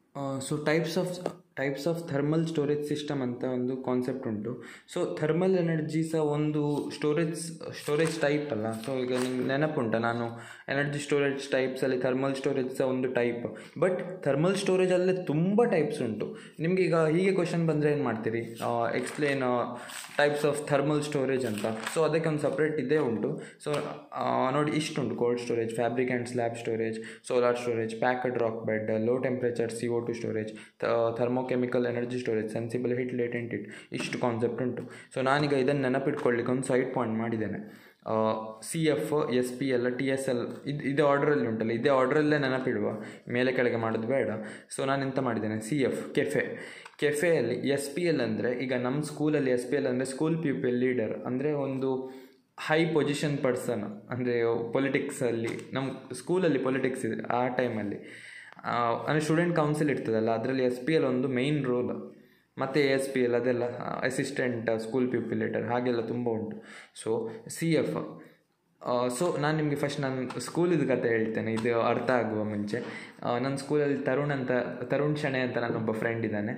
so types of types of thermal storage system ಅಂತ ಒಂದು concept ಉಂಟು ಸೊ ಥರ್ಮಲ್ ಎನರ್ಜಿ ಸಹ ಒಂದು ಸ್ಟೋರೇಜ್ ಸ್ಟೋರೇಜ್ ಟೈಪ್ ಅಲ್ಲ ಸೊ ಈಗ ನಿಮ್ಗೆ ನೆನಪುಂಟ ನಾನು ಎನರ್ಜಿ ಸ್ಟೋರೇಜ್ ಟೈಪ್ಸಲ್ಲಿ ಥರ್ಮಲ್ ಸ್ಟೋರೇಜ್ ಸಹ ಒಂದು ಟೈಪ್ ಬಟ್ ಥರ್ಮಲ್ ಸ್ಟೋರೇಜಲ್ಲೇ ತುಂಬ ಟೈಪ್ಸ್ ಉಂಟು ನಿಮ್ಗೆ ಈಗ ಹೀಗೆ ಕ್ವಶನ್ ಬಂದರೆ ಏನು ಮಾಡ್ತೀರಿ explain types of thermal storage ಅಂತ ಸೊ ಅದಕ್ಕೆ ಒಂದು ಸಪ್ರೇಟ್ ಇದೇ ಉಂಟು ಸೊ ನೋಡಿ ಇಷ್ಟುಂಟು cold storage fabric and slab storage solar storage packed rock bed low temperature C O two storage thermochemical energy storage sensible heat latent heat ಇಷ್ಟು concept ಉಂಟು so ನಾನೀಗ ಇದನ್ನು ನೆನಪಿಟ್ಕೊಳ್ಳಿಕ್ಕೆ ಒಂದು ಸೈಡ್ ಪಾಯಿಂಟ್ ಮಾಡಿದ್ದೇನೆ C F S P L T S L ಇದು ಇದೇ ಆರ್ಡ್ರಲ್ಲಿ ಉಂಟಲ್ಲ ಇದೇ ಆರ್ಡ್ರಲ್ಲೇ ನೆನಪಿಡುವ ಮೇಲೆ ಕೆಳಗೆ ಮಾಡೋದು ಬೇಡ ಸೊ ನಾನು ಎಂತ ಮಾಡಿದ್ದೇನೆ ಸಿ ಎಫ್ ಕೆಫೆ ಕೆಫೆಯಲ್ಲಿ ಎಸ್ ಪಿ ಎಲ್ ಅಂದರೆ ಈಗ ನಮ್ಮ ಸ್ಕೂಲಲ್ಲಿ ಎಸ್ ಪಿ ಎಲ್ ಅಂದರೆ ಸ್ಕೂಲ್ ಪೀಪಲ್ ಲೀಡರ್ ಅಂದರೆ ಒಂದು ಹೈ ಪೊಸಿಷನ್ ಪರ್ಸನ್ ಅಂದರೆ ಪೊಲಿಟಿಕ್ಸಲ್ಲಿ ನಮ್ಮ ಸ್ಕೂಲಲ್ಲಿ ಪೊಲಿಟಿಕ್ಸ್ ಇದೆ ಆ ಟೈಮಲ್ಲಿ ಅಂದರೆ ಸ್ಟೂಡೆಂಟ್ ಕೌನ್ಸಿಲ್ ಇರ್ತದಲ್ಲ ಅದರಲ್ಲಿ ಎಸ್ ಪಿ ಎಲ್ ಒಂದು ಮೇಯ್ನ್ ರೋಲ್ ಮತ್ತು ಎ ಎಸ್ ಪಿ ಎಲ್ ಅದೆಲ್ಲ ಅಸಿಸ್ಟೆಂಟ್ ಸ್ಕೂಲ್ ಪೀಪಲ್ ಲೀಡರ್ ಹಾಗೆಲ್ಲ ತುಂಬ ಉಂಟು ಸೊ ಸಿ ಎಫ್ ಸೊ ನಾನು ನಿಮಗೆ ಫಸ್ಟ್ ನಾನು ಸ್ಕೂಲಿದ ಕತೆ ಹೇಳ್ತೇನೆ ಇದು ಅರ್ಥ ಆಗುವ ಮುಂಚೆ ನನ್ನ ಸ್ಕೂಲಲ್ಲಿ ತರುಣ್ ಅಂತ ತರುಣ್ ಶಣೆ ಅಂತ ನನ್ನೊಬ್ಬ ಫ್ರೆಂಡ್ ಇದ್ದಾನೆ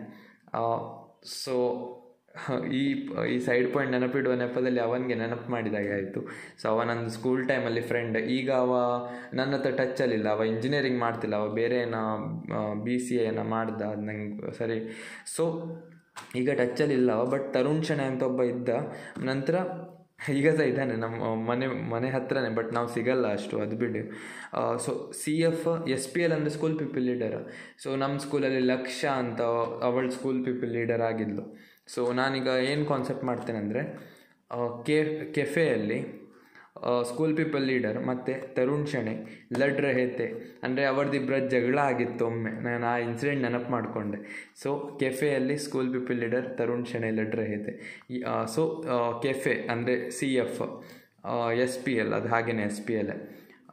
ಸೊ ಈ ಈ ಸೈಡ್ ಪಾಯಿಂಟ್ ನೆನಪಿಡುವ ನೆಪದಲ್ಲಿ ಅವನಿಗೆ ನೆನಪು ಮಾಡಿದಾಗ ಆಯಿತು ಸೊ ಅವ ನನ್ನ ಸ್ಕೂಲ್ ಟೈಮಲ್ಲಿ ಫ್ರೆಂಡ್ ಈಗ ಅವ ನನ್ನ ಹತ್ರ ಟಚ್ಚಲ್ಲಿಲ್ಲ ಅವ ಇಂಜಿನಿಯರಿಂಗ್ ಮಾಡ್ತಿಲ್ಲ ಅವ ಬೇರೆ ಏನೋ ಬಿ ಸಿ ಏನೋ ಮಾಡ್ದ ಅದು ನಂಗೆ ಸರಿ ಸೊ ಈಗ ಟಚ್ಚಲ್ಲಿಲ್ಲ ಅವ ಬಟ್ ತರುಣ್ ಶಣೆ ಅಂತ ಒಬ್ಬ ಇದ್ದ ನಂತರ ಈಗ ಸಹ ಇದ್ದಾನೆ ನಮ್ಮ ಮನೆ ಮನೆ ಹತ್ರನೇ ಬಟ್ ನಾವು ಸಿಗಲ್ಲ ಅಷ್ಟು ಅದು ಬಿಡಿ so C F S P L ಅಂದರೆ ಸ್ಕೂಲ್ ಪೀಪಲ್ ಲೀಡರ್ ಸೊ ನಮ್ಮ ಸ್ಕೂಲಲ್ಲಿ ಲಕ್ಷ ಅಂತ ಅವಳು ಸ್ಕೂಲ್ ಪೀಪಲ್ ಲೀಡರ್ ಆಗಿದ್ಲು ಸೊ ನಾನೀಗ ಏನು ಕಾನ್ಸೆಪ್ಟ್ ಮಾಡ್ತೇನೆ ಅಂದರೆ ಕೆ ಕೆಫೆಯಲ್ಲಿ ಸ್ಕೂಲ್ ಪೀಪಲ್ ಲೀಡರ್ ಮತ್ತು ತರುಣ್ ಶಣೆ ಲಡ್ ರಹೇತೆ ಅಂದರೆ ಅವ್ರದ್ದಿಬ್ಬರ ಜಗಳ ಆಗಿತ್ತು ಒಮ್ಮೆ ನಾನು ಆ ಇನ್ಸಿಡೆಂಟ್ ನೆನಪು ಮಾಡಿಕೊಂಡೆ ಸೊ ಕೆಫೆಯಲ್ಲಿ school people leader Tarun Shane ಲಡ್ ರಹೇತೆ ಸೊ ಕೆಫೆ ಅಂದರೆ C F S P L ಅದು ಹಾಗೆಯೇ ಎಸ್ ಪಿ ಎಲ್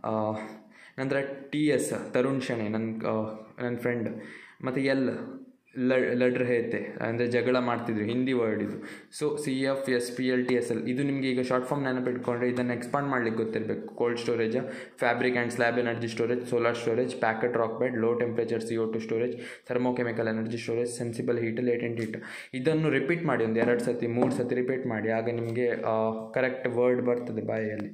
ನಂತರ ಟಿ ಎಸ್ ತರುಣ್ ಶಣೆ ನನ್ನ ನನ್ನ ಫ್ರೆಂಡ್ ಮತ್ತು ಎಲ್ ಲಡ್ ರಹೇತೆ ಅಂದರೆ ಜಗಳ ಮಾಡ್ತಿದ್ರು ಹಿಂದಿ ವರ್ಡ್ ಇದು so C F S P L T S L ಇದು ನಿಮಗೆ ಈಗ ಶಾರ್ಟ್ ಫಾರ್ಮ್ ನೆನಪಿಟ್ಕೊಂಡ್ರೆ ಇದನ್ನು ಎಕ್ಸ್ಪಾಂಡ್ ಮಾಡ್ಲಿಕ್ಕೆ ಗೊತ್ತಿರಬೇಕು cold storage fabric and slab energy storage solar storage packet rock bed low temperature C O two storage thermochemical energy storage sensible heat latent heat ಇದನ್ನು repeat ಮಾಡಿ ಒಂದು ಎರಡು ಸತಿ ಮೂರು ಸತಿ ರಿಪೀಟ್ ಮಾಡಿ ಆಗ ನಿಮಗೆ ಕರೆಕ್ಟ್ ವರ್ಡ್ ಬರ್ತದೆ ಬಾಯಲ್ಲಿ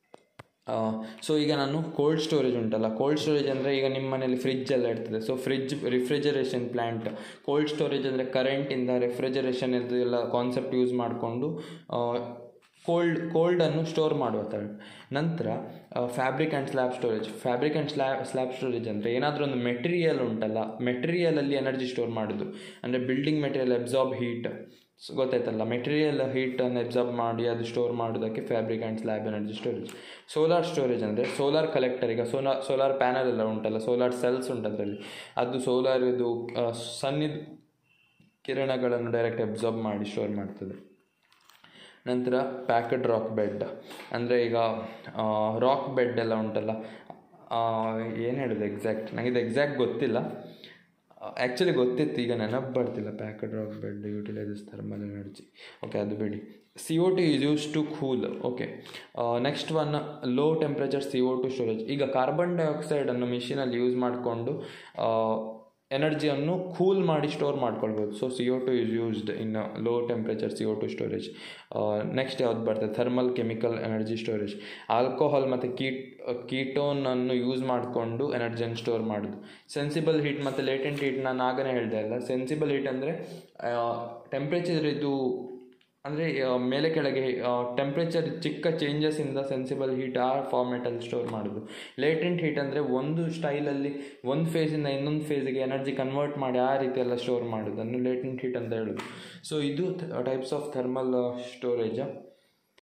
ಸೊ ಈಗ ನಾನು ಕೋಲ್ಡ್ ಸ್ಟೋರೇಜ್ ಉಂಟಲ್ಲ ಕೋಲ್ಡ್ ಸ್ಟೋರೇಜ್ ಅಂದರೆ ಈಗ ನಿಮ್ಮ ಮನೇಲಿ ಫ್ರಿಜ್ ಎಲ್ಲ ಇರ್ತದೆ so fridge refrigeration plant cold storage ಅಂದರೆ ಕರೆಂಟಿಂದ ರೆಫ್ರಿಜರೇಷನ್ ಎಲ್ಲ ಕಾನ್ಸೆಪ್ಟ್ ಯೂಸ್ ಮಾಡಿಕೊಂಡು ಕೋಲ್ಡ್ ಕೋಲ್ಡನ್ನು ಸ್ಟೋರ್ ಮಾಡುವ ಥರ ನಂತರ fabric and slab storage fabric and slab slab storage ಅಂದರೆ ಏನಾದರೂ ಒಂದು ಮೆಟೀರಿಯಲ್ ಉಂಟಲ್ಲ ಮೆಟೀರಿಯಲಲ್ಲಿ ಎನರ್ಜಿ ಸ್ಟೋರ್ ಮಾಡೋದು ಅಂದರೆ building material absorb heat so ಗೊತ್ತಾಯ್ತಲ್ಲ ಮೆಟೀರಿಯಲ್ ಹೀಟನ್ನು ಅಬ್ಸಾರ್ಬ್ ಮಾಡಿ ಅದು ಸ್ಟೋರ್ ಮಾಡೋದಕ್ಕೆ fabric and slab energy storage solar storage ಅಂದರೆ ಸೋಲಾರ್ ಕಲೆಕ್ಟರ್ ಈಗ ಸೋಲಾ ಸೋಲಾರ್ ಪ್ಯಾನಲ್ ಎಲ್ಲ ಉಂಟಲ್ಲ ಸೋಲಾರ್ ಸೆಲ್ಸ್ ಉಂಟು ಅದರಲ್ಲಿ ಅದು ಸೋಲಾರ್ ಇದು ಸನ್ನಿದ ಕಿರಣಗಳನ್ನು ಡೈರೆಕ್ಟ್ ಅಬ್ಸಾರ್ಬ್ ಮಾಡಿ ಸ್ಟೋರ್ ಮಾಡ್ತದೆ ನಂತರ ಪ್ಯಾಕೆಡ್ ರಾಕ್ ಬೆಡ್ ಅಂದರೆ ಈಗ ರಾಕ್ ಬೆಡ್ ಎಲ್ಲ ಉಂಟಲ್ಲ ಏನು ಹೇಳೋದು ಎಕ್ಸಾಕ್ಟ್ ನನಗೆ ಇದು ಎಕ್ಸಾಕ್ಟ್ ಗೊತ್ತಿಲ್ಲ ಆ್ಯಕ್ಚುಲಿ ಗೊತ್ತಿತ್ತು ಈಗ ನೆನಪು ಬರ್ತಿಲ್ಲ packed rock bed utilises thermal energy okay ಅದು ಬಿಡಿ C O two is use to cool okay next one low temperature C O two storage ಈಗ ಕಾರ್ಬನ್ ಡೈಆಕ್ಸೈಡನ್ನು ಮಿಷಿನಲ್ಲಿ ಯೂಸ್ ಮಾಡಿಕೊಂಡು ಎನರ್ಜಿಯನ್ನು ಕೂಲ್ ಮಾಡಿ ಸ್ಟೋರ್ ಮಾಡ್ಕೊಳ್ಬೋದು so C O two is used in low temperature C O two storage next ಯಾವ್ದು ಬರ್ತದೆ thermal chemical energy storage alcohol ಮತ್ತು ಕೀಟ್ ಕೀಟೋನನ್ನು ಯೂಸ್ ಮಾಡಿಕೊಂಡು ಎನರ್ಜಿಯನ್ನು ಸ್ಟೋರ್ ಮಾಡೋದು ಸೆನ್ಸಿಬಲ್ ಹೀಟ್ ಮತ್ತು ಲೇಟೆಂಟ್ ಹೀಟ್ ನಾನು ಆಗನೇ ಹೇಳಿದೆ ಅಲ್ಲ ಸೆನ್ಸಿಬಲ್ ಹೀಟ್ ಅಂದರೆ ಟೆಂಪ್ರೇಚರ್ ಇದು ಅಂದರೆ ಮೇಲೆ ಕೆಳಗೆ ಟೆಂಪ್ರೇಚರ್ ಚಿಕ್ಕ ಚೇಂಜಸ್ಸಿಂದ ಸೆನ್ಸಿಬಲ್ ಹೀಟ್ ಆ ಫಾರ್ಮೆಟಲ್ಲಿ ಸ್ಟೋರ್ ಮಾಡೋದು ಲೇಟೆಂಟ್ ಹೀಟ್ ಅಂದರೆ ಒಂದು ಸ್ಟೈಲಲ್ಲಿ ಒಂದು ಫೇಸಿಂದ ಇನ್ನೊಂದು ಫೇಸಿಗೆ ಎನರ್ಜಿ ಕನ್ವರ್ಟ್ ಮಾಡಿ ಆ ರೀತಿ ಎಲ್ಲ ಸ್ಟೋರ್ ಮಾಡೋದು ಅದನ್ನು ಲೇಟೆಂಟ್ ಹೀಟ್ ಅಂತ ಹೇಳೋದು ಸೊ ಇದು ಟೈಪ್ಸ್ ಆಫ್ ಥರ್ಮಲ್ ಸ್ಟೋರೇಜ್